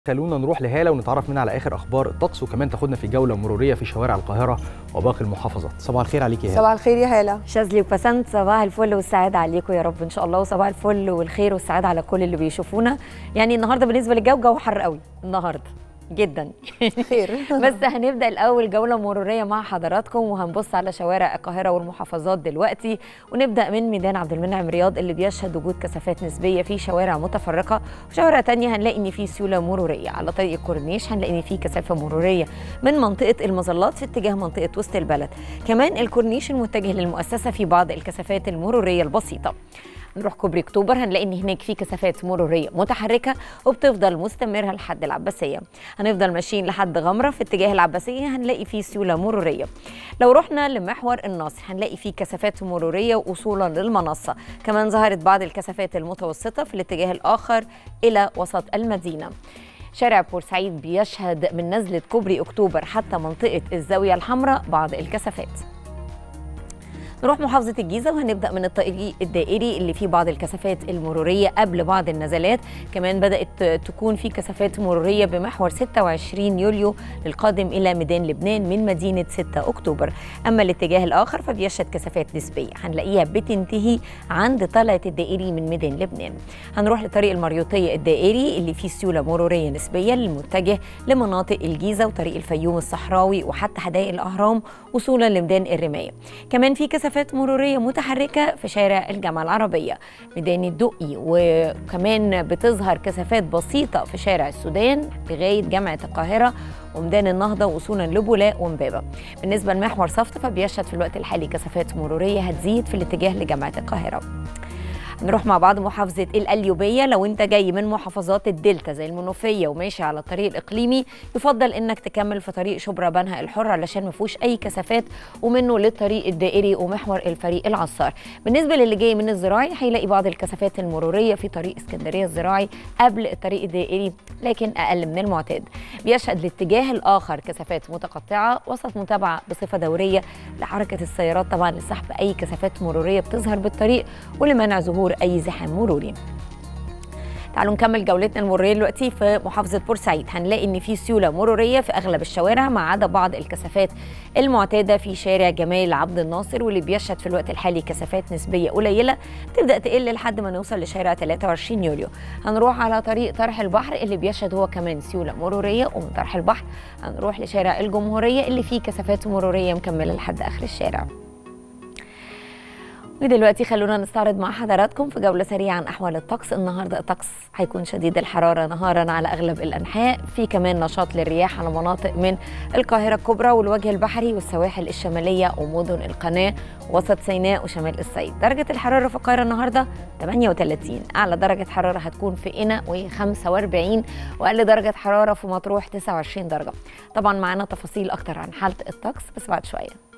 خلونا نروح لهاله ونتعرف منها على اخر اخبار الطقس وكمان تاخدنا في جوله مروريه في شوارع القاهره وباقي المحافظات صباح الخير عليك يا هاله صباح الخير يا هاله شاذلي وبسنت صباح الفل والسعادة عليكم يا رب إن شاء الله وصباح الفل والخير والسعادة على كل اللي بيشوفونا يعني النهاردة بالنسبة للجو جو حر قوي النهاردة جدا خير بس هنبدا الاول جوله مروريه مع حضراتكم وهنبص على شوارع القاهره والمحافظات دلوقتي ونبدا من ميدان عبد المنعم رياض اللي بيشهد وجود كثافات نسبيه في شوارع متفرقه وشوارع تانية هنلاقي ان في سيوله مروريه على طريق الكورنيش هنلاقي ان في كثافه مروريه من منطقه المظلات في اتجاه منطقه وسط البلد كمان الكورنيش المتجه للمؤسسه في بعض الكثافات المروريه البسيطه نروح كوبري اكتوبر هنلاقي ان هناك في كثافات مروريه متحركه وبتفضل مستمره لحد العباسيه هنفضل ماشيين لحد غمره في اتجاه العباسيه هنلاقي في سيوله مروريه لو رحنا لمحور الناصر هنلاقي في كثافات مروريه وصولا للمنصه كمان ظهرت بعض الكثافات المتوسطه في الاتجاه الاخر الى وسط المدينه شارع بورسعيد بيشهد من نزله كوبري اكتوبر حتى منطقه الزاويه الحمراء بعض الكثافات نروح محافظة الجيزة وهنبدأ من الطريق الدائري اللي فيه بعض الكثافات المرورية قبل بعض النزلات كمان بدأت تكون في كثافات مرورية بمحور 26 يوليو للقادم إلى ميدان لبنان من مدينة 6 أكتوبر أما الاتجاه الآخر فبيشهد كثافات نسبية هنلاقيها بتنتهي عند طلعة الدائري من ميدان لبنان هنروح لطريق المريوطية الدائري اللي فيه سيولة مرورية نسبية للمتجه لمناطق الجيزة وطريق الفيوم الصحراوي وحتى حدائق الأهرام وصولا لميدان الرماية كمان في كثافات مسافات مرورية متحركة في شارع الجامعة العربية ميدان الدقي وكمان بتظهر كثافات بسيطة في شارع السودان لغاية جامعة القاهرة وميدان النهضة وصولا لبولاق ومبابة بالنسبة لمحور صفت فبيشهد في الوقت الحالي كثافات مرورية هتزيد في الاتجاه لجامعة القاهرة نروح مع بعض محافظة القليوبية لو انت جاي من محافظات الدلتا زي المنوفية وماشي على الطريق الإقليمي يفضل انك تكمل في طريق شبرا بنها الحر علشان ما فيهوش أي كثافات ومنه للطريق الدائري ومحور الفريق العصار بالنسبة للي جاي من الزراعي هيلاقي بعض الكثافات المرورية في طريق اسكندرية الزراعي قبل الطريق الدائري لكن أقل من المعتاد بيشهد الاتجاه الآخر كثافات متقطعة وسط متابعة بصفة دورية لحركة السيارات طبعا لسحب أي كثافات مرورية بتظهر بالطريق ولمنع ظهور اي زحام مروري تعالوا نكمل جولتنا المروريه دلوقتي في محافظه بورسعيد هنلاقي ان في سيوله مروريه في اغلب الشوارع ما عدا بعض الكثافات المعتاده في شارع جمال عبد الناصر واللي بيشهد في الوقت الحالي كثافات نسبيه قليله تبدا تقل لحد ما نوصل لشارع 23 يوليو هنروح على طريق طرح البحر اللي بيشهد هو كمان سيوله مروريه ومن طرح البحر هنروح لشارع الجمهوريه اللي فيه كثافات مروريه مكمله لحد اخر الشارع ودلوقتي خلونا نستعرض مع حضراتكم في جولة سريعة عن أحوال الطقس النهاردة الطقس هيكون شديد الحرارة نهارا على أغلب الأنحاء في كمان نشاط للرياح على مناطق من القاهرة الكبرى والوجه البحري والسواحل الشمالية ومدن القناة وسط سيناء وشمال الصعيد درجة الحرارة في القاهرة النهاردة 38 أعلى درجة حرارة هتكون في قنا وهي 45 وأقل درجة حرارة في مطروح 29 درجة طبعا معانا تفاصيل أكتر عن حالة الطقس بس بعد شوية